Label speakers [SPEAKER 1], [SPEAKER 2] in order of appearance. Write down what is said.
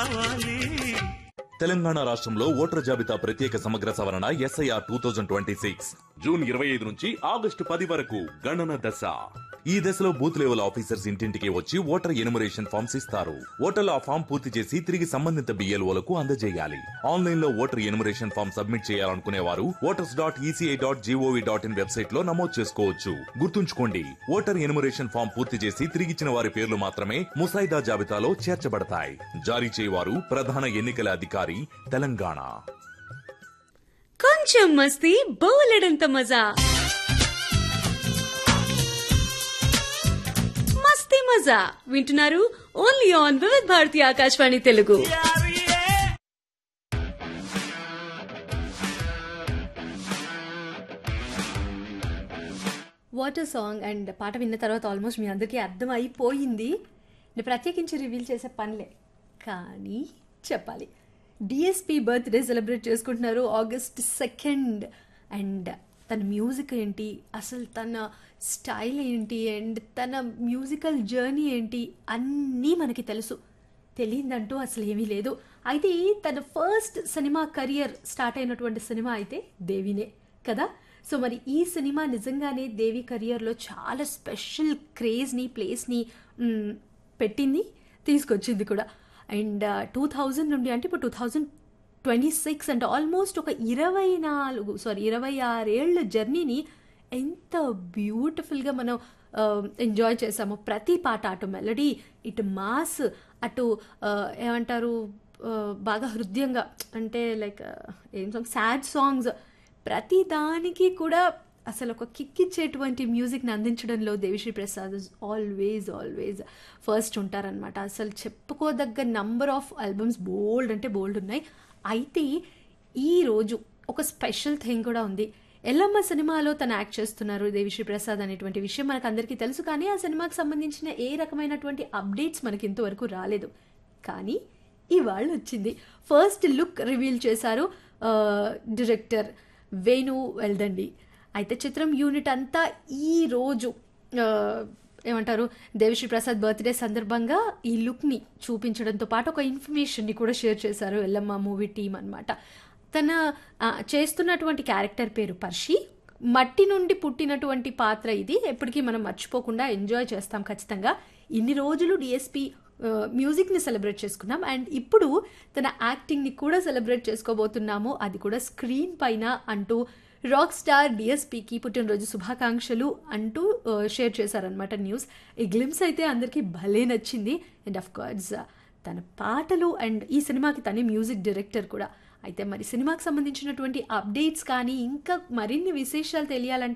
[SPEAKER 1] తెలంగాణ రాష్ట్రంలో ఓటర్ జాబితా ప్రత్యేక సమగ్ర సవరణ S I R two thousand twenty six June ఇరవై ఐదు నుంచి ఆగస్టు పది వరకు గణన దశ ఈ దశలో బూత్ లెవెల్ ఆఫీసర్స్ ఇంటింటికి వచ్చి ఓటర్ ఎనుమరేషన్ ఫామ్స్ ఇస్తారు ఓటర్లు ఆ ఫామ్ పూర్తి చేసి తిరిగి సంబంధిత బిఎల్ఓలకు అందజేయాలి ఆన్లైన్ లో ఓటర్ ఎనుమరేషన్ ఫామ్ సబ్మిట్ చేయాలనుకునే వారు voters dot E C I dot G O V dot in website లో నమోదు చేసుకోవచ్చు గుర్తుంచుకోండి ఓటర్ ఎనుమరేషన్ ఫామ్ పూర్తి చేసి తిరిగిచ్చిన వారి పేర్లు మాత్రమే ముసాయిదా జాబితాలో చేర్చబడతాయి జారీ చేయవారు ప్రధాన ఎన్నికల అధికారి తెలంగాణ
[SPEAKER 2] కొంచెం మస్తీ బోలెడంత మజా మస్తీ మజా వింటున్నారు only on Vividh Bharati Akashvani Telugu water song and పాట విన్న తర్వాత ఆల్మోస్ట్ మీ అందరికీ అర్థం అయిపోయింది నేను ప్రత్యేకించి రివీల్ చేసే పనిలే కానీ చెప్పాలి డిఎస్పి బర్త్డే సెలబ్రేట్ చేసుకుంటున్నారు ఆగస్ట్ సెకండ్ అండ్ తన మ్యూజిక్ ఏంటి అసలు తన స్టైల్ ఏంటి అండ్ తన మ్యూజికల్ జర్నీ ఏంటి అన్నీ మనకి తెలుసు తెలియదంటూ అసలు ఏమీ లేదు అయితే తన ఫస్ట్ సినిమా కెరియర్ స్టార్ట్ అయినటువంటి సినిమా అయితే దేవినే కదా సో మరి ఈ సినిమా నిజంగానే దేవి కెరియర్లో చాలా స్పెషల్ క్రేజ్ని ప్లేస్ని మ్, పెట్టింది తీసుకొచ్చింది కూడా అండ్ టూ థౌజండ్ నుండి అంటే ఇప్పుడు టూ థౌజండ్ ట్వంటీ సిక్స్ అంటే ఆల్మోస్ట్ ఒక ఇరవై నాలుగు సారీ ఇరవై ఆరేళ్ల జర్నీని ఎంత బ్యూటిఫుల్గా మనం ఎంజాయ్ చేసాము ప్రతి పాట అటు మెలడీ ఇటు మాస్ అటు ఆ, ఏమంటారు ఆ, బాగా హృదయంగా అంటే లైక్ ఏం సాంగ్ సాడ్ సాంగ్స్ ప్రతి దానికి కూడా అసలు ఒక కిక్ ఇచ్చేటువంటి మ్యూజిక్ని అందించడంలో Devi Sri Prasad always always first ఉంటారనమాట అసలు చెప్పుకోదగ్గ నంబర్ ఆఫ్ ఆల్బమ్స్ బోల్డ్ అంటే బోల్డ్ ఉన్నాయి అయితే ఈ రోజు ఒక స్పెషల్ థింగ్ కూడా ఉంది ఎల్లమ్మ సినిమాలో తను యాక్ట్ చేస్తున్నారు దేవిశ్రీ ప్రసాద్ అనేటువంటి విషయం మనకు అందరికీ తెలుసు కానీ ఆ సినిమాకి సంబంధించిన ఏ రకమైనటువంటి అప్డేట్స్ మనకి ఇంతవరకు రాలేదు కానీ ఇవాళ వచ్చింది ఫస్ట్ లుక్ రివీల్ చేశారు ఆ, డైరెక్టర్ వేణు వెల్దండి అయితే చిత్రం యూనిట్ అంతా ఈ రోజు ఆ, ఏమంటారు దేవిశ్రీ ప్రసాద్ బర్త్డే సందర్భంగా ఈ లుక్ని చూపించడంతో పాటు ఒక ఇన్ఫర్మేషన్ని కూడా షేర్ చేశారు ఎల్లమ్మ మూవీ టీం అన్నమాట తన ఆ, చేస్తున్నటువంటి క్యారెక్టర్ పేరు పర్షి మట్టి నుండి పుట్టినటువంటి పాత్ర ఇది ఎప్పటికీ మనం మర్చిపోకుండా ఎంజాయ్ చేస్తాం ఖచ్చితంగా ఇన్ని రోజులు డిఎస్పి మ్యూజిక్ని సెలబ్రేట్ చేసుకున్నాం అండ్ ఇప్పుడు తన యాక్టింగ్ని కూడా సెలబ్రేట్ చేసుకోబోతున్నాము అది కూడా స్క్రీన్ పైన అంటూ రాక్ స్టార్ డిఎస్పికి పుట్టినరోజు శుభాకాంక్షలు అంటూ ఆ, షేర్ చేశారనమాట న్యూస్ ఈ గ్లిమ్స్ అయితే అందరికీ భలే నచ్చింది అండ్ అఫ్ కోర్స్ తన పాటలు అండ్ ఈ సినిమాకి తనే మ్యూజిక్ డైరెక్టర్ కూడా అయితే మరి సినిమాకి సంబంధించినటువంటి అప్డేట్స్ కానీ ఇంకా మరిన్ని విశేషాలు తెలియాలంటే